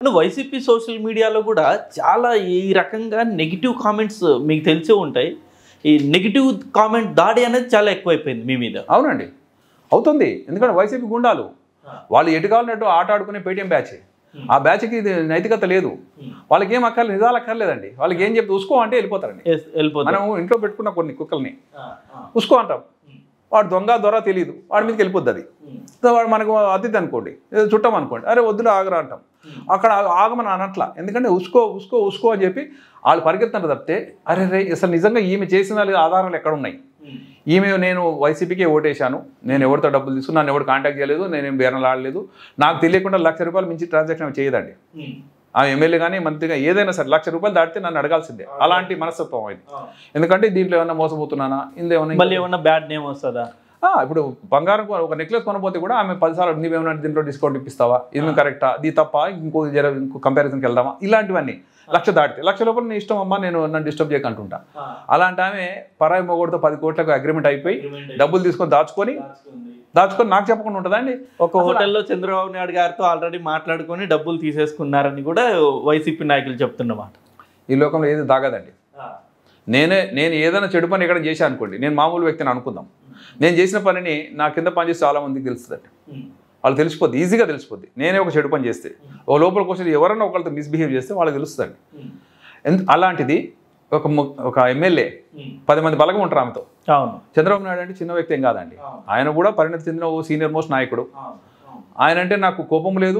And YCP social మీడియాలో కూడా చాలా ఈ రకంగా నెగిటివ్ కామెంట్స్ మీకు తెలిసే ఉంటాయి ఈ నెగిటివ్ కామెంట్ దాడి అనేది చాలా ఎక్కువైపోయింది మీ మీద అవునండి అవుతుంది ఎందుకంటే వైసీపీ గుండాలు వాళ్ళు ఎటు కావాలన్నట్టు ఆట ఆడుకునే పేటీఎం బ్యాచ్ ఆ బ్యాచ్కి ఇది నైతికత లేదు వాళ్ళకి ఏం అక్కర్లేదు నిజాలు అక్కర్లేదండి వాళ్ళకి ఏం చెప్తే ఉసుకో అంటే వెళ్ళిపోతారండి Yes, వెళ్ళిపోతుంది మనం ఇంట్లో పెట్టుకున్న కొన్ని కుక్కల్ని ఉసుకో అంటాం వాడు దొంగ దొర తెలియదు వాడి మీదకి వెళ్ళిపోద్ది అది సో వాడు మనకు అతిథి అనుకోండి ఏదో చుట్టం అనుకోండి అరే వద్దులు ఆగరా అంటాం అక్కడ ఆగమని అనట్లా ఎందుకంటే ఉసుకో ఉసుకో ఉసుకో అని చెప్పి వాళ్ళు పరిగెత్తున్నారు తప్పితే అరే రే అసలు నిజంగా ఈమె చేసిన వాళ్ళ ఆధారాలు ఎక్కడ ఉన్నాయి ఈమె నేను వైసీపీకి ఓటేశాను నేను ఎవరితో డబ్బులు తీసుకుని నన్ను ఎవరు కాంటాక్ట్ చేయలేదు నేనేం బేరం ఆడలేదు నాకు తెలియకుండా లక్ష రూపాయలు మించి ట్రాన్సాక్షన్ చేయదండి ఆ ఎమ్మెల్యే కానీ మంత్రిగా ఏదైనా సరే లక్ష రూపాయలు దాటితే నన్ను అడగాల్సిందే అలాంటి మనస్తత్వం అయింది ఎందుకంటే దీంట్లో ఏమన్నా మోసపోతున్నానా ఇందేమన్నా మళ్ళీ ఏమన్నా బ్యాడ్ నేమ్ వస్తుందా ఆ, ఇప్పుడు బంగారం కొ- ఒక నెక్లెస్ కొనపోతే కూడా ఆమె పదిసార్లు నీవేమన్నా దీంట్లో డిస్కౌంట్ ఇప్పిస్తావా ఇది కరెక్టా ఇది తప్ప ఇంకో జర ఇంకో కంపారిజన్కి వెళ్దామా ఇలాంటివన్నీ లక్ష దాటితే లక్ష లోపల నీ ఇష్టం అమ్మా నేను నన్ను డిస్టర్బ్ చేయకంటుంటా అలాంటి ఆమె పరాయి మొగోడితో పది కోట్లకు అగ్రిమెంట్ అయిపోయి డబ్బులు తీసుకొని దాచుకొని దాచుకొని నాకు చెప్పకుండా ఉంటుందా అండి ఒక హోటల్లో చంద్రబాబు నాయుడు గారితో ఆల్రెడీ మాట్లాడుకొని డబ్బులు తీసేసుకున్నారని కూడా వైసీపీ నాయకులు చెప్తున్నమాట ఈ లోకంలో ఏది దాగదండి నేనే నేను ఏదైనా చెడు పని ఎక్కడ చేశాను అనుకోండి నేను మామూలు వ్యక్తిని అనుకుందాం నేను చేసిన పనిని నా కింద పనిచేసి చాలా మందికి తెలుస్తుందండి వాళ్ళు తెలిసిపోద్ది ఈజీగా తెలిసిపోద్ది నేనే ఒక చెడు పని చేస్తే ఒక లోపలికి వచ్చి ఎవరైనా ఒకరితో మిస్బిహేవ్ చేస్తే వాళ్ళకి తెలుస్తుందండి ఎంత అలాంటిది ఒక ము- ఒక ఎమ్మెల్యే పది మంది బలగం ఉంటారు ఆమెతో అవును చంద్రబాబు నాయుడు అంటే చిన్న వ్యక్తి ఏం కాదండి ఆయన కూడా పరిణతి చెందిన ఓ సీనియర్ మోస్ట్ నాయకుడు ఆయన అంటే నాకు కోపం లేదు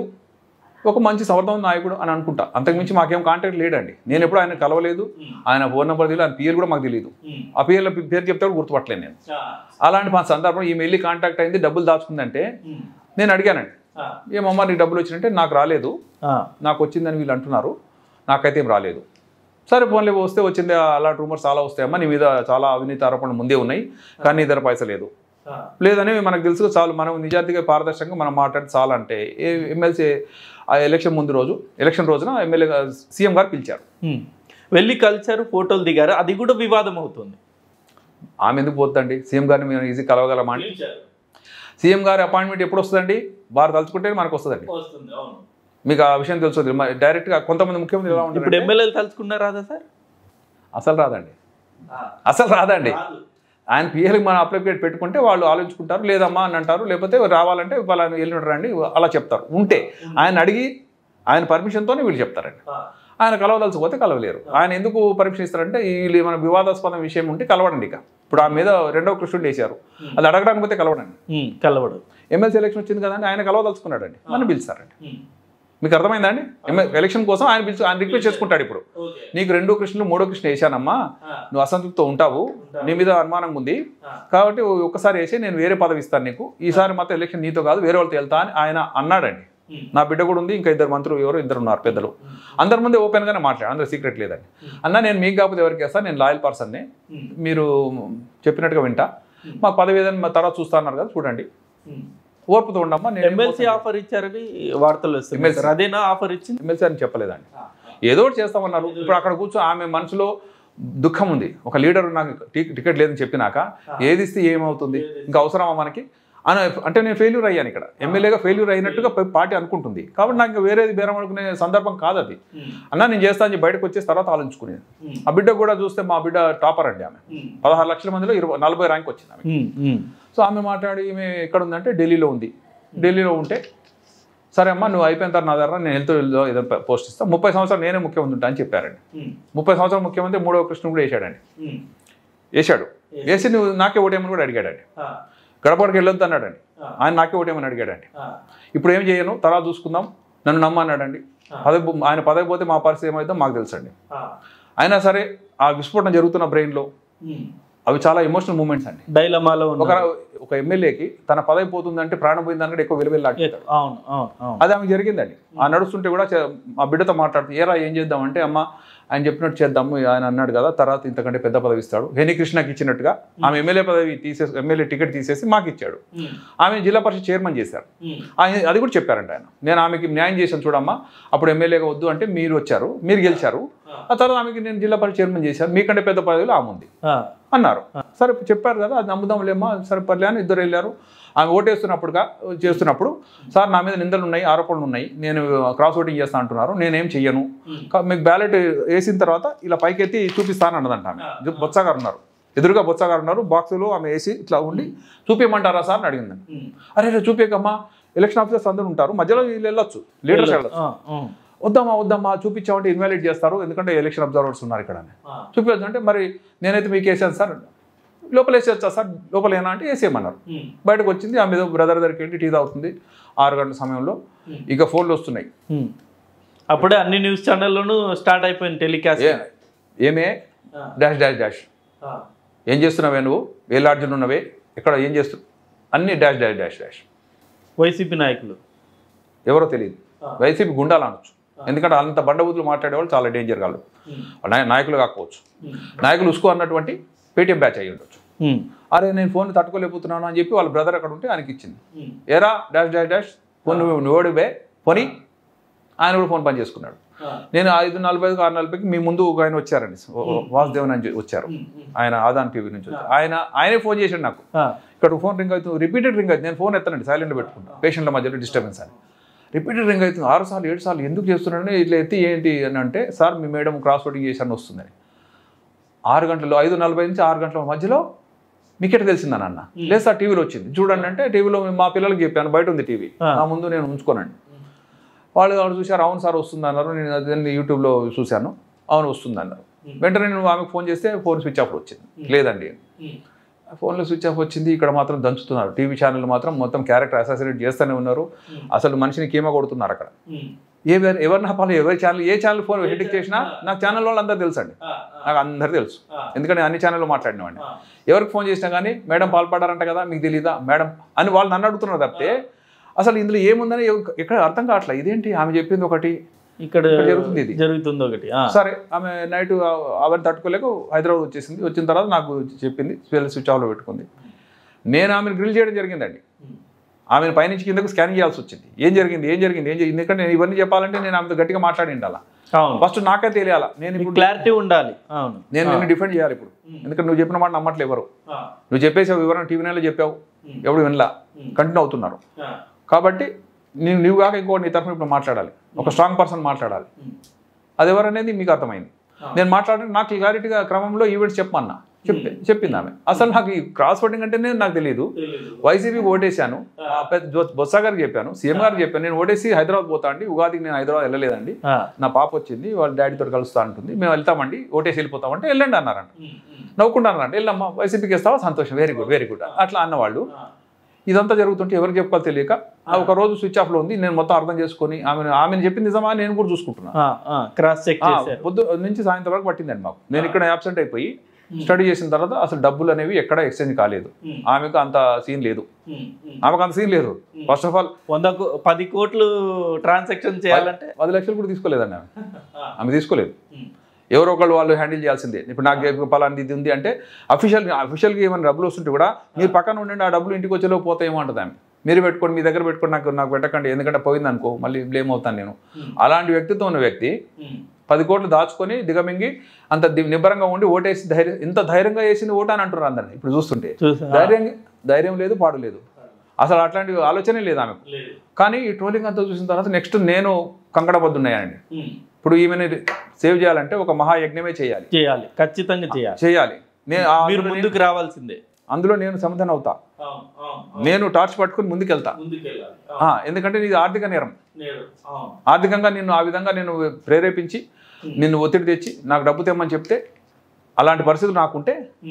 ఒక మంచి సమర్థం నాయకుడు అని అనుకుంటా అంతకుమించి మాకేం కాంటాక్ట్ లేడండి నేను ఎప్పుడు ఆయన కలవలేదు ఆయన ఫోన్ నెంబర్ తెలియదు ఆయన పేరు కూడా మాకు తెలియదు ఆ పేర్ల పేరు చెప్తే కూడా గుర్తుపట్టలేను నేను అలాంటి మా సందర్భం ఈమె వెళ్ళి కాంటాక్ట్ అయింది డబ్బులు దాచుకుందంటే నేను అడిగానండి ఏమమ్మా నీకు డబ్బులు వచ్చినంటే నాకు రాలేదు నాకు వచ్చిందని వీళ్ళు అంటున్నారు నాకైతే ఏం రాలేదు సరే ఫోన్లే వస్తే వచ్చింది అలాంటి రూమర్స్ చాలా వస్తాయమ్మా నీ మీద చాలా అవినీతి ఆరోపణలు ముందే ఉన్నాయి కానీ నీ దగ్గర పైసలు లేదు లేదని మనకు తెలుసు చాలు మనం నిజాయితీగా పారదర్శకంగా మనం మాట్లాడి చాలా అంటే ఏ ఎమ్మెల్సీ ఆ ఎలక్షన్ ముందు రోజు ఎలక్షన్ రోజున ఎమ్మెల్యే సీఎం గారు పిలిచారు వెళ్ళి కలిసారు ఫోటోలు దిగారు అది కూడా వివాదం అవుతుంది ఆమె ఎందుకు పోతుందండి సీఎం గారిని మేము ఈజీ కలవగలమా అంటే సీఎం గారి అపాయింట్మెంట్ ఎప్పుడు వస్తుందండి వారు తలుచుకుంటే మనకు వస్తుందండి మీకు ఆ విషయం తెలుసు డైరెక్ట్గా కొంతమంది ముఖ్యమంత్రి ఎలా ఇప్పుడు ఉంటారు ఎమ్మెల్యేలు తలుచుకున్నారా రాదా సార్ అసలు రాదండి అసలు రాదండి ఆయన పిఎల్కి మనం అప్లికేట్ పెట్టుకుంటే వాళ్ళు ఆలోచించుకుంటారు లేదమ్మా అని అంటారు లేకపోతే రావాలంటే వాళ్ళని వెళ్ళి రండి అలా చెప్తారు ఉంటే ఆయన అడిగి ఆయన పర్మిషన్తోనే వీళ్ళు చెప్తారండి ఆయన కలవదలసిపోతే కలవలేరు ఆయన ఎందుకు పర్మిషన్ ఇస్తారంటే వీళ్ళు మన వివాదాస్పద విషయం ఉంటే కలవడండి ఇక ఇప్పుడు ఆ మీద రెండవ కృష్ణుడు వేశారు అది అడగడానికి పోతే కలవడండి ఉమ్, కలవడు ఎమ్మెల్సీ ఎలక్షన్ వచ్చింది కదండి ఆయన కలవదలుచుకున్నాడండి నన్ను పిలుస్తారండి మీకు అర్థమైందా అండి ఎమ్మె- ఎలక్షన్ కోసం ఆయన పిలిచి ఆయన రిక్వెస్ట్ చేసుకుంటాడు ఇప్పుడు నీకు రెండో కృష్ణులు మూడో కృష్ణ వేసానమ్మా నువ్వు అసంతృప్తితో ఉంటావు నీ మీద అనుమానంగా ఉంది కాబట్టి ఒక్కసారి వేసి నేను వేరే పదవి ఇస్తాను నీకు ఈసారి మాత్రం ఎలక్షన్ నీతో కాదు వేరే వాళ్ళతో వెళ్తా అని ఆయన అన్నాడండి నా బిడ్డ కూడా ఉంది ఇంకా ఇద్దరు మంత్రులు ఎవరు ఇద్దరు ఉన్నారు పెద్దలు అందరి ముందే ఓపెన్ గానే మాట్లాడు అందరూ సీక్రెట్ లేదండి అన్న నేను మీకు కాకపోతే ఎవరికి వేస్తాను నేను లాయల్ పర్సన్ని మీరు చెప్పినట్టుగా వింటా మాకు పదవి ఏదైనా మా తర్వాత చూస్తా అన్నారు కదా చూడండి ఓర్పుతో ఉండమ్మా నేను ఎమ్మెల్సీ ఆఫర్ ఇచ్చారని వార్తలు వస్తున్నాయి సార్ అదేనా ఆఫర్ ఇచ్చింది ఎమ్మెల్సీ అని చెప్పలేదండి ఏదో ఒకటి చేస్తామన్నారు ఇప్పుడు అక్కడ కూర్చో ఆమె మనసులో దుఃఖం ఉంది ఒక లీడర్ నాకు టి- టికెట్ లేదని చెప్పినాక ఏది ఇస్తే ఏమవుతుంది ఇంకా అవసరమా మనకి అని అంటే నేను ఫెయిల్యూర్ అయ్యాను ఇక్కడ ఎమ్మెల్యేగా ఫెయిల్యూర్ అయినట్టుగా ప- పార్టీ అనుకుంటుంది కాబట్టి నాకు ఇంకా వేరేది బేరం అనుకునే సందర్భం కాదు అది అన్న నేను చేస్తాను అని చెప్పి బయటకు వచ్చేసి తర్వాత ఆలోచించుకునేది ఆ బిడ్డ కూడా చూస్తే మా బిడ్డ టాపర్ అండి ఆమె పదహారు లక్షల మందిలో ఇరవై నలభై ర్యాంక్ వచ్చింది ఆమె ఉమ్, ఉమ్, సో ఆమె మాట్లాడి ఈమె ఎక్కడ ఉందంటే ఢిల్లీలో ఉంది ఢిల్లీలో ఉంటే సరే అమ్మా నువ్వు అయిపోయిన తర్వాత నా దగ్గర నేను వెళ్తూ వెళ్తూ ఏదైనా పోస్ట్ ఇస్తా ముప్పై సంవత్సరాలు నేనే ముఖ్యమంత్రి ఉంటా అని చెప్పారండి ఉమ్, ముప్పై సంవత్సరాలు ముఖ్యమంత్రి మూడవ కృష్ణ కూడా వేసాడండి ఉమ్. వేశాడు వేసి నువ్వు నాకే ఓటేమని కూడా అడిగాడండి ఆ, గడపడికి వెళ్ళొద్దు అన్నాడండి ఆ. ఆయన నాకే ఓటేమని అడిగాడండి ఆ, ఇప్పుడు ఏం చేయను తర్వాత చూసుకుందాం నన్ను నమ్మన్నాడండి పదవి ఆయన పదవి పోతే మా పరిస్థితి ఏమైందో మాకు తెలుసండి ఆ, అయినా సరే ఆ విస్ఫోటన జరుగుతున్న బ్రెయిన్లో ఉమ్. అవి చాలా ఎమోషనల్ మూమెంట్స్ అండి డైలమాలో ఒక ఉన్నారు ఒక ఎమ్మెల్యేకి తన పదవి పోతుందంటే ప్రాణం పోయిందంటే ఎక్కువ విలువెళ్ళాడు అవును అవును అవును అది ఆమె జరిగిందండి ఆ నడుస్తుంటే కూడా చే- మా బిడ్డతో మాట్లాడుతూ ఏరా ఏం చేద్దాం అంటే అమ్మ ఆయన చెప్పినట్టు చేద్దాము ఆయన అన్నాడు కదా తర్వాత ఇంతకంటే పెద్ద పదవి ఇస్తాడు హెని కృష్ణకి ఇచ్చినట్టుగా ఆమె ఎమ్మెల్యే పదవి తీసేసి ఎమ్మెల్యే టికెట్ తీసేసి మాకు ఇచ్చాడు ఉమ్, ఆమె జిల్లా పరిషత్ చైర్మన్ చేశారు ఉమ్, ఆయన అది కూడా చెప్పారంట ఆయన నేను ఆమెకి న్యాయం చేశాను చూడమ్మా అప్పుడు ఎమ్మెల్యేగా వద్దు అంటే మీరు వచ్చారు మీరు గెలిచారు ఆ తర్వాత ఆమెకి నేను జిల్లా పరిషత్ చైర్మన్ చేశాను మీకంటే పెద్ద పదవిలో ఆమె ఉంది ఆ, అన్నారు సరే చెప్పారు కదా అది నమ్ముదాంలేమ్మా సరే పర్లే అని ఇద్దరు వెళ్ళారు ఆమె ఓటేస్తున్నప్పుడుగా చేస్తున్నప్పుడు సార్ నా మీద నిందలు ఉన్నాయి ఆరోపణలు ఉన్నాయి నేను క్రాస్ ఓటింగ్ చేస్తా అంటున్నారు నేనేం చెయ్యను కా- మీకు బ్యాలెట్ వేసిన తర్వాత ఇలా పైకెత్తి చూపిస్తాను అన్నదంట ఆమె ఇది బొత్స గారు ఉన్నారు ఎదురుగా బొత్స గారు ఉన్నారు బాక్సులో ఆమె వేసి ఇట్లా ఉండి చూపించమంటారా సార్ అని అడిగిందండి అరే రే చూపించకమ్మా ఎలక్షన్ ఆఫీసర్స్ అందరూ ఉంటారు మధ్యలో వీళ్ళు వెళ్ళొచ్చు లీడర్స్ వెళ్ళొచ్చు ఆ, ఆ, వద్దామా వద్దామా చూపించామంటే ఇన్వాలిడ్ చేస్తారు ఎందుకంటే ఎలక్షన్ అబ్జర్వర్స్ ఉన్నారు ఇక్కడ అని ఆ. చూపించచ్చు అంటే మరి నేనైతే మీకు వేసాను సార్ లోపల వేసేచ్చా సార్ లోపల ఏనా అంటే వేసేయమన్నారు ఉమ్, బయటకు వచ్చింది ఆమె బ్రదర్ దగ్గరికి వెళ్ళి టీ తాగుతుంది ఆరు గంటల సమయంలో ఇక ఫోన్లు వస్తున్నాయి ఉమ్. అప్పుడే అన్ని న్యూస్ ఛానల్లోనూ స్టార్ట్ అయిపోయింది టెలికాస్ట్ ఏ ఏమే డాష్ డాష్ డాష్ ఏం చేస్తున్నావే నువ్వు ఏ లాడ్జ్లో ఉన్నవే ఎక్కడ ఏం చేస్తు అన్ని dash dash dash dash YCP నాయకులు ఎవరో తెలియదు ఆ. వైసీపీ గుండాలు అనొచ్చు ఎందుకంటే అంత బండబూతులు మాట్లాడేవాళ్ళు చాలా డేంజర్ కాదు నాయ- నాయకులు కాకపోవచ్చు నాయకులు ఉసుకో అన్నటువంటి పేటీఎం బ్యాచ్ అయ్యి ఉండొచ్చు ఉమ్, అరే నేను ఫోన్ తట్టుకోలేకపోతున్నాను అని చెప్పి వాళ్ళ బ్రదర్ అక్కడ ఉంటే ఆయనకి ఇచ్చింది ఏరా డాష్ డాష్ డాష్ ఫోన్ నువ్వు నువ్వు ఓడిపోయి పోని ఆయన కూడా ఫోన్ పని చేసుకున్నాడు నేను ఐదు నలభై ఐదు ఆరు నలభైకి మీ ముందు ఒక ఆయన వచ్చారండి వాసుదేవన్ అని చెప్పి వచ్చారు ఆయన ఆదాన్ టీవీ నుంచి వచ్చారు. ఆయన ఆయనే ఫోన్ చేశాడు నాకు ఆ, ఇక్కడ ఫోన్ రింగ్ అవుతుంది రిపీటెడ్ రింగ్ అవుతుంది నేను ఫోన్ ఎత్తానండి సైలెంట్ పెట్టుకుంటాను పేషెంట్ల మధ్యలో డిస్టర్బెన్స్ అని రిపీటెడ్ రింగ్ అవుతుంది ఆరు సార్లు ఏడు సార్లు ఎందుకు చేస్తున్నాడని ఇట్లా ఎత్తి ఏంటి అని అంటే సార్ మీ మేడం క్రాస్ ఓటింగ్ చేశాను వస్తుందని ఆరు గంటలు ఐదు నలభై నుంచి ఆరు గంటల మధ్యలో మీకెట్ తెలిసిందని అన్న లేదు సార్ టీవీలో వచ్చింది చూడండి అంటే టీవీలో మా పిల్లలకి చెప్పాను బయట ఉంది టీవీ ఆ. నా ముందు నేను ఉంచుకోనండి వాళ్ళు వాళ్ళు చూశారు అవును సార్ వస్తుంది అన్నారు నేను అదే యూట్యూబ్లో చూశాను అవును వస్తుంది అన్నారు వెంటనే నేను ఆమెకు ఫోన్ చేస్తే ఫోన్ స్విచ్ ఆఫ్ వచ్చింది లేదండి ఫోన్లో స్విచ్ ఆఫ్ వచ్చింది ఇక్కడ మాత్రం దంచుతున్నారు టీవీ ఛానల్ మాత్రం మొత్తం క్యారెక్టర్ అసాసినేట్ చేస్తూనే ఉన్నారు అసలు మనిషిని కీమ కొడుతున్నారు అక్కడ ఏ ఎవరు నాపాలి ఎవరి ఛానల్ ఏ ఛానల్ ఫోన్ హెడ్కి చేసినా నాకు ఛానల్ వాళ్ళు అందరూ తెలుసు అండి నాకు అందరు తెలుసు ఎందుకంటే నేను అన్ని ఛానల్లో మాట్లాడినవాడిని ఎవరికి ఫోన్ చేసినా కానీ మేడం పాల్పడారంట కదా మీకు తెలియదా మేడం అని వాళ్ళు నన్ను అడుగుతున్నారు తప్పితే అసలు ఇందులో ఏముందని ఎవ- ఎక్కడ అర్థం కావట్లే ఇదేంటి ఆమె చెప్పింది ఒకటి ఇక్కడ ఇక్కడ జరుగుతుంది ఇది. జరుగుతుంది ఒకటి ఆ, సరే ఆమె నైట్ అవన్నీ తట్టుకోలేక హైదరాబాద్ వచ్చేసింది వచ్చిన తర్వాత నాకు చెప్పింది స్వెల్ స్విచ్ ఆఫ్లో పెట్టుకుంది నేను ఆమెను గ్రిల్ చేయడం జరిగిందండి ఆమెను పైనుంచి కిందకు స్కాన్ చేయాల్సి వచ్చింది ఏం జరిగింది ఏం జరిగింది ఏం జరిగింది ఎందుకంటే నేను ఇవన్నీ చెప్పాలంటే నేను ఆమెతో గట్టిగా మాట్లాడి ఉండాలా అవును ఫస్ట్ నాకే తెలియాలా నేను ఇప్పుడు క్లారిటీ ఉండాలి అవును నేను నిన్ను డిఫెండ్ చేయాలి ఇప్పుడు ఎందుకంటే నువ్వు చెప్పిన మాట నమ్మట్లే ఎవరు నువ్వు చెప్పేసావు వివరణ టీవీ నెలలో చెప్పావు ఎవడు వినలా కంటిన్యూ అవుతున్నారు కాబట్టి నీవు నువ్వు కాక ఇంకో నీ తరఫున ఇప్పుడు మాట్లాడాలి ఒక స్ట్రాంగ్ పర్సన్ మాట్లాడాలి అది ఎవరనేది మీకు అర్థమైంది నేను మాట్లాడిన నాకు క్లారిటీగా క్రమంలో ఈవెంట్స్ చెప్పమన్నా చెప్పి చెప్పింది ఆమె అసలు నాకు ఈ క్రాస్ ఓటింగ్ అంటేనే నాకు తెలియదు వైసీపీకి ఓటేశాను ఆ పెద్ద జో- బొత్స గారికి చెప్పాను సీఎం గారికి చెప్పాను నేను ఓటేసి హైదరాబాద్ పోతా అండి ఉగాదికి నేను హైదరాబాద్ వెళ్ళలేదండి ఆ, నా పాప వచ్చింది వాళ్ళ డాడీతో కలుస్తా అంటుంది మేము వెళ్తామండి ఓటేసి వెళ్ళిపోతామంటే వెళ్ళండి అన్నారంట నవ్వుకుంటానండి వెళ్ళమ్మా వైసీపీకి ఇస్తావా సంతోషం వెరీ గుడ్ వెరీ గుడ్ అట్లా అన్నవాళ్ళు ఇదంతా జరుగుతుంటే ఎవరికి చెప్పుకోవాలి తెలియక ఆ ఒక రోజు స్విచ్ ఆఫ్లో ఉంది నేను మొత్తం అర్థం చేసుకొని ఆమె ఆమెను చెప్పింది నిజమా అని నేను కూడా చూసుకుంటున్నాను ఆ, ఆ, క్రాస్ చెక్ ఆ, చేశారు పొద్దు నుంచి సాయంత్రం వరకు పట్టిందండి మాకు నేను ఇక్కడ యాబ్సెంట్ అయిపోయి స్టడీ చేసిన తర్వాత అసలు డబ్బులు అనేవి ఎక్కడ ఎక్స్చేంజ్ కాలేదు ఆమెకు అంత సీన్ లేదు ఆమెకు అంత సీన్ లేదు ఫస్ట్ ఆఫ్ ఆల్ వంద కో- పది కోట్లు ట్రాన్సాక్షన్ చేయాలంటే పది లక్షలు కూడా తీసుకోలేదండి ఆమె ఆమె తీసుకోలేదు ఎవరో ఒకళ్ళు వాళ్ళు హ్యాండిల్ చేయాల్సిందే ఇప్పుడు నాకు పలాంటి ఇది ఉంది అంటే అఫీషియల్ అఫీషియల్గా ఏమైనా డబ్బులు వస్తుంటే కూడా మీరు పక్కన ఉండండి ఆ డబ్బులు ఇంటికి వచ్చేలో పోతాయేమో అంటుంది ఆమె మీరు పెట్టుకోండి మీ దగ్గర పెట్టుకొని నాకు నాకు పెట్టకండి ఎందుకంటే పోయింది అనుకో మళ్ళీ బ్లేమ్ అవుతాను నేను అలాంటి వ్యక్తిత్వం ఉన్న వ్యక్తి పది కోట్లు దాచుకొని దిగమింగి అంత ది- నిబ్బరంగా ఉండి ఓటేసి ధైర్యం ఇంత ధైర్యంగా వేసింది ఓటు అని అంటున్నారు అందరిని ఇప్పుడు చూస్తుంటే చూసా ధైర్యం ధైర్యం లేదు పాడు లేదు అసలు అట్లాంటి ఆలోచనే లేదు ఆమెకు కానీ ఈ ట్రోలింగ్ అంతా చూసిన తర్వాత నెక్స్ట్ నేను కంకణబద్దున్నాయండి ఇప్పుడు ఈమెని సేవ్ చేయాలంటే ఒక మహాయజ్ఞమే చేయాలి చేయాలి ఖచ్చితంగా చేయాలి చేయాలి నేను ఆ- మీరు అందులో ముందుకు రావాల్సిందే అందులో నేను సమాధానం అవుతా నేను టార్చ్ పట్టుకుని ముందుకెళ్తా ఆ, ఎందుకంటే ఇది ఆర్థిక నేరం ఆర్థికంగా నిన్ను ఆ విధంగా నేను ప్రేరేపించి నిన్ను ఒత్తిడి తెచ్చి నాకు డబ్బు తెమ్మని చెప్తే అలాంటి పరిస్థితులు నాకుంటే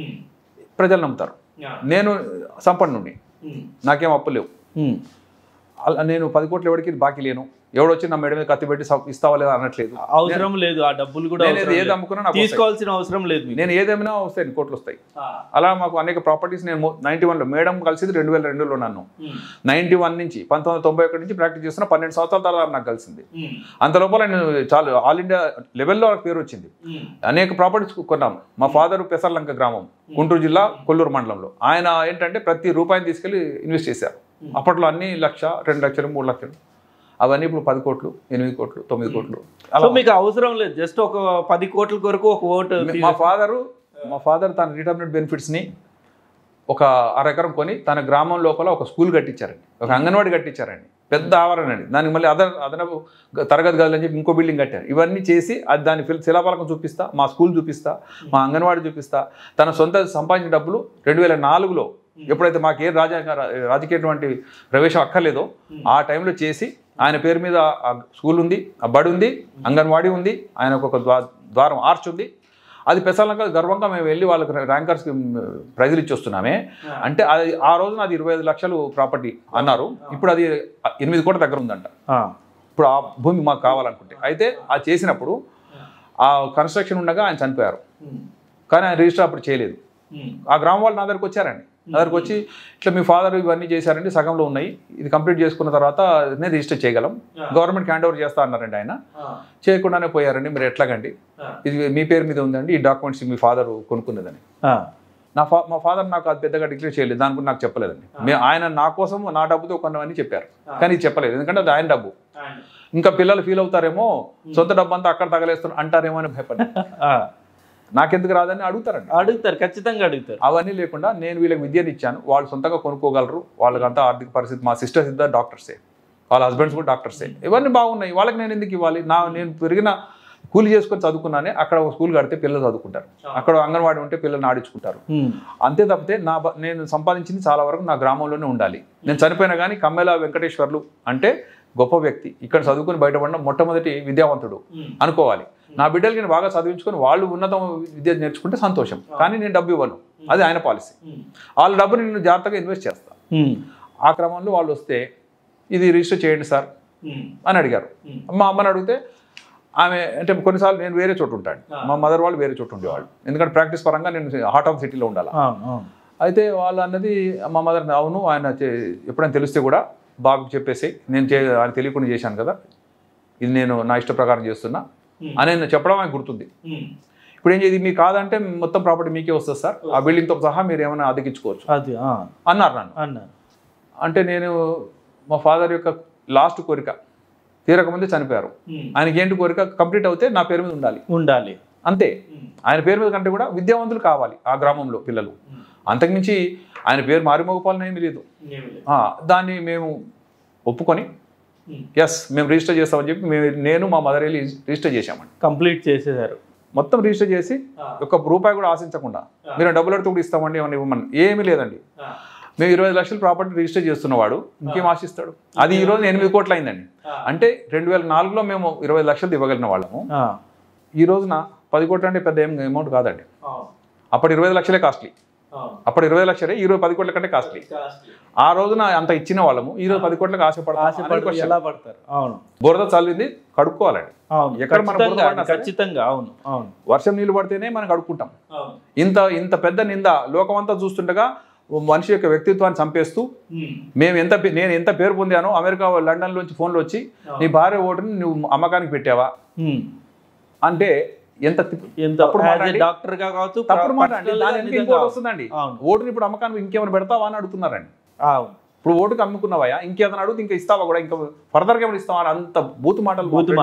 ప్రజలు నమ్ముతారు నేను సంపన్నుడిని నాకేం అప్పు లేవు ఉమ్. అలా నేను పది కోట్లు ఎవరికి బాకీ లేను ఎవడొచ్చి నా మెడ మీద కత్తి పెట్టి స- ఇస్తావా లేదా అనట్లేదు అవసరం లేదు ఆ డబ్బులు కూడా నేను అవసరం ఏది లేదు. అమ్ముకున్నా నాకు వస్తాయి. తీసుకోవాల్సిన అవసరం లేదు మీకు నేను ఏదేమైనా వస్తాయి కోట్లు వస్తాయి అలా మాకు అనేక ప్రాపర్టీస్ నేను నైన్టీ వన్లో మేడం కలిసింది రెండు వేల రెండులో నన్ను నైన్టీ వన్ నుంచి పంతొమ్మిది వందల తొంభై ఒకటి నుంచి ప్రాక్టీస్ చేస్తున్న పన్నెండు సంవత్సరాల తర్వాత నాకు కలిసింది అంత లోపల నేను చాలా ఆల్ ఇండియా లెవెల్లో నాకు పేరు వచ్చింది అనేక ప్రాపర్టీస్ కొన్నాం మా ఫాదర్ పెసర్లంక గ్రామం గుంటూరు జిల్లా కొల్లూరు మండలంలో ఆయన ఏంటంటే ప్రతి రూపాయిని తీసుకెళ్లి ఇన్వెస్ట్ చేశారు అప్పట్లో అన్ని లక్ష రెండు లక్షలు మూడు లక్షలు అవన్నీ ఇప్పుడు పది కోట్లు ఎనిమిది కోట్లు తొమ్మిది కోట్లు సో మీకు అవసరం లేదు జస్ట్ ఒక పది కోట్ల కొరకు ఒక ఓటు తీ- మా ఫాదరు మా ఫాదర్ తన రిటర్నెడ్ బెనిఫిట్స్ని ఒక అరెకరం కొని తన గ్రామం లోపల ఒక స్కూల్ కట్టించారండి ఒక అంగన్వాడి కట్టించారండి పెద్ద ఆవరణ అండి దానికి మళ్ళీ అదన అదనపు గ- తరగతి గదులు అని చెప్పి ఇంకో బిల్డింగ్ కట్టారు ఇవన్నీ చేసి అది దాని ఫిల్ శిలాఫలకం చూపిస్తా మా స్కూల్ చూపిస్తా మా అంగన్వాడి చూపిస్తా తన సొంత సంపాదించిన డబ్బులు రెండు వేల నాలుగులో ఎప్పుడైతే మాకు ఏ రాజ రాజకీయటువంటి ప్రవేశం అక్కర్లేదో ఆ టైంలో చేసి ఆయన పేరు మీద ఆ స్కూల్ ఉంది ఆ బడి ఉంది అంగన్వాడీ ఉంది ఆయనకు ఒక ద్వా ద్వారం ఆర్చ్ ఉంది అది పెసాలంగా గర్వంగా మేము వెళ్ళి వాళ్ళకి ర్యాంకర్స్కి ప్రైజులు ఇచ్చి వస్తున్నామే అంటే అది ఆ రోజున అది ఇరవై ఐదు లక్షలు ప్రాపర్టీ అన్నారు ఇప్పుడు అది ఎనిమిది కోట్ల దగ్గర ఉందంట ఆ, ఇప్పుడు ఆ భూమి మాకు కావాలనుకుంటే అయితే అది చేసినప్పుడు ఆ కన్స్ట్రక్షన్ ఉండగా ఆయన చనిపోయారు ఉమ్, కానీ ఆయన రిజిస్టర్ అప్పుడు చేయలేదు ఉమ్, ఆ గ్రామం వాళ్ళు నా దగ్గరకు వచ్చారండి నా దగ్గరకు వచ్చి ఇట్లా మీ ఫాదర్ ఇవన్నీ చేశారండి సగంలో ఉన్నాయి ఇది కంప్లీట్ చేసుకున్న తర్వాత నేను రిజిస్టర్ చేయగలం గవర్నమెంట్కి హ్యాండ్ ఓవర్ చేస్తా అన్నారండి ఆయన ఆ, చేయకుండానే పోయారండి మీరు ఎట్లాగండి ఆ, ఇది మీ పేరు మీద ఉందండి ఈ డాక్యుమెంట్స్ మీ ఫాదర్ కొనుక్కున్నదని ఆ, నా ఫా మా ఫాదర్ నాకు అది పెద్దగా డిక్లేర్ చేయలేదు దాని గురించి నాకు చెప్పలేదండి మే- ఆయన నా కోసం నా డబ్బుతో కొన్నవని చెప్పారు కానీ ఇది చెప్పలేదు ఎందుకంటే అది ఆయన డబ్బు ఆయన. ఇంకా పిల్లలు ఫీల్ అవుతారేమో సొంత డబ్బు అంతా అక్కడ తగలేస్తున్నారు అంటారేమో అని భయపడి ఆ, నాకెందుకు రాదని అడుగుతారండి అడుగుతారు ఖచ్చితంగా అడుగుతారు అవన్నీ లేకుండా నేను వీళ్ళకి విద్యను ఇచ్చాను వాళ్ళు సొంతంగా కొనుక్కోగలరు వాళ్ళకంతా ఆర్థిక పరిస్థితి మా సిస్టర్స్ ఇద్దరు డాక్టర్సే వాళ్ళ హస్బెండ్స్ కూడా డాక్టర్సే ఇవన్నీ బాగున్నాయి వాళ్ళకి నేను ఎందుకు ఇవ్వాలి నా నేను పెరిగిన కూలి చేసుకొని చదువుకున్నానే అక్కడ ఒక స్కూల్ కడితే పిల్లలు చదువుకుంటారు అక్కడ అంగన్వాడీ ఉంటే పిల్లల్ని ఆడించుకుంటారు ఉమ్, అంతే తప్పితే నా బ- నేను సంపాదించింది చాలా వరకు నా గ్రామంలోనే ఉండాలి నేను చనిపోయినా కానీ కమ్మెల వెంకటేశ్వర్లు అంటే గొప్ప వ్యక్తి ఇక్కడ చదువుకుని బయటపడిన మొట్టమొదటి విద్యావంతుడు ఉమ్, అనుకోవాలి నా బిడ్డలకి నేను బాగా చదివించుకొని వాళ్ళు ఉన్నత విద్య నేర్చుకుంటే సంతోషం కానీ నేను డబ్బు ఇవ్వను అది ఆయన పాలసీ ఉమ్, వాళ్ళ డబ్బు నేను జాగ్రత్తగా ఇన్వెస్ట్ చేస్తాను ఉమ్, ఆ క్రమంలో వాళ్ళు వస్తే ఇది రిజిస్టర్ చేయండి సార్ ఉమ్, అని అడిగారు ఉమ్. మా అమ్మని అడిగితే ఆమె అంటే కొన్నిసార్లు నేను వేరే చోటు ఉంటాను మా మదర్ వాళ్ళు వేరే చోటు ఉండేవాళ్ళు ఎందుకంటే ప్రాక్టీస్ పరంగా నేను హార్ట్ ఆఫ్ సిటీలో ఉండాలి అవును అవును అయితే వాళ్ళు అన్నది మా మదర్ అవును ఆయన చే- ఎప్పుడైనా తెలిస్తే కూడా బాగా చెప్పేసి నేను చే ఆయన తెలియకుండా చేశాను కదా ఇది నేను నా ఇష్ట ప్రకారం చేస్తున్నా అని నేను చెప్పడం ఆయన గుర్తుంది ఉమ్, ఇప్పుడు ఏం చేది మీకు కాదంటే మొత్తం ప్రాపర్టీ మీకే వస్తుంది సార్ ఆ బిల్డింగ్తో సహా మీరు ఏమైనా అద్దెకించుకోవచ్చు అది ఆ, అన్నారు నన్ను అన్నారు అంటే నేను మా ఫాదర్ యొక్క లాస్ట్ కోరిక తీరకముందే చనిపోయారు ఉమ్, ఆయనకి ఏంటి కోరిక కంప్లీట్ అవుతే నా పేరు మీద ఉండాలి ఉండాలి అంతే ఉమ్, ఆయన పేరు మీద కంటే కూడా విద్యావంతులు కావాలి ఆ గ్రామంలో పిల్లలు ఉమ్, అంతకుమించి ఆయన పేరు మారిమోగపాలని ఏమీ లేదు ఏమీ లేదు. ఆ, దాన్ని మేము ఒప్పుకొని ఉమ్, ఎస్ మేము రిజిస్టర్ చేస్తామని చెప్పి మేము నేను మా మదర్ వెళ్ళి రిజిస్టర్ చేశామండి కంప్లీట్ చేసేసారు మొత్తం రిజిస్టర్ చేసి ఆ, ఒక్క రూపాయి కూడా ఆశించకుండా మీరు డబ్బులు అడితే కూడా ఇస్తామండి ఏమన్నా ఇవ్వమని ఏమీ లేదండి ఆ, మేము ఇరవై ఐదు లక్షల ప్రాపర్టీ రిజిస్టర్ చేస్తున్నవాడు ఇంకేం ఆశిస్తాడు అది ఈ రోజు ఎనిమిది కోట్లు అయిందండి ఆ. అంటే రెండు వేల నాలుగులో మేము ఇరవై ఐదు లక్షలు ఇవ్వగలిగిన వాళ్ళము ఆ, ఈ రోజున పది కోట్లు అంటే పెద్ద ఏం అమౌంట్ కాదండి అవును, అప్పుడు ఇరవై ఐదు లక్షలే కాస్ట్లీ అవును. అప్పుడు ఇరవై ఐదు లక్షలే ఈ రోజు పది కోట్ల కంటే కాస్ట్లీ Costly. ఆ రోజున అంత ఇచ్చిన వాళ్ళము ఈ రోజు పది కోట్లకు ఆశపడతాం ఆశపడి ఎలా పడతారు అవును బురద చల్లింది కడుక్కోవాలండి అవును ఎక్కడ మన బురద ఖచ్చితంగా, పడినా సరే. ఖచ్చితంగా అవును అవును వర్షం నీళ్లు పడితేనే మనం కడుక్కుంటాం అవును ఇంత ఇంత పెద్ద నింద లోకమంతా చూస్తుండగా ఓ మనిషి యొక్క వ్యక్తిత్వాన్ని చంపేస్తూ ఉమ్, మేము ఎంత పే- నేను ఎంత పేరు పొందానో అమెరికా లండన్ నుంచి ఫోన్లు వచ్చి నీ భార్య ఓటుని నువ్వు అమ్మకానికి పెట్టావా ఉమ్. అంటే ఎంత తిప్పు- ఎంత తప్పుడు మాట అండి. డాక్టర్ గా కావచ్చు తప్పుడు మాట అండి personal గా దాని వెనక నిజంగా ఇంకోటి వస్తుందండి అవును ఓటుని ఇప్పుడు అమ్మకానికి ఇంకేమైనా పెడతావా అని అడుగుతున్నారండి అవును ఇప్పుడు ఓటుకి అమ్ముకున్నావా ఇంకేదైనా అడుగుతుంది ఇంకా ఇస్తావా కూడా ఇంకా ఫర్దర్గా ఏమైనా ఇస్తావా అని అంత బూతు మాటలు బూతు